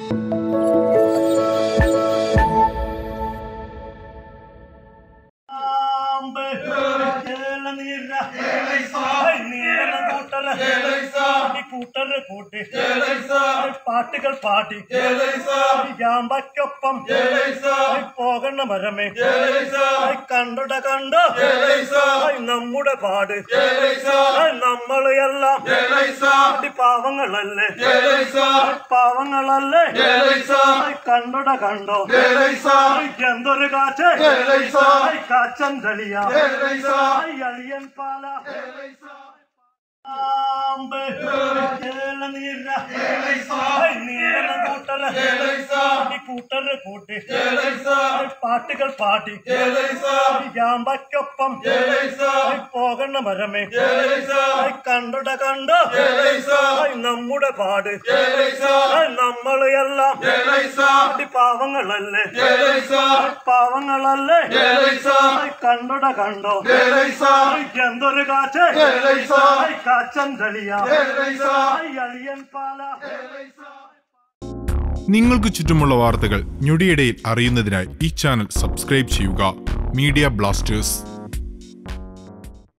amp ഏലനീര നീല കൂട്ടറ ഈ കൂട്ടറ കൂട്ടി പാട്ടുകൾ പാടി യാമ്പയ്ക്കൊപ്പം പോകണ മരമേ കണ്ടുട കണ്ടോ നമ്മുടെ പാട് നമ്മളെല്ലാം പാവങ്ങളല്ലേ പാവങ്ങളല്ലേ കണ്ടുട കണ്ടോ എന്തൊരു കാറ്റ് കാച്ചൻ കളിയ അളിയൻ പാല ആമ്പ് ഏലനീര നീല കൂട്ടറ ഈ കൂട്ടറ കൂട്ടി പാട്ടുകൾ പാടി യാമ്പയ്ക്കൊപ്പം പോകണ മരമേ കണ്ടുട കണ്ടോ നമ്മുടെ പാട് നമ്മളെല്ലാം പാവങ്ങളല്ലേ പാവങ്ങളല്ലേ കണ്ടുട കണ്ടോ എന്തൊരു കാറ്റ് കാച്ചൻ കളിയ അളിയൻ പാല നിങ്ങൾക്ക് ചുറ്റുമുള്ള വാർത്തകൾ ഞൊടിയിടയിൽ അറിയുന്നതിനായി ഈ ചാനൽ സബ്സ്ക്രൈബ് ചെയ്യുക മീഡിയ ബ്ലാസ്റ്റേഴ്സ്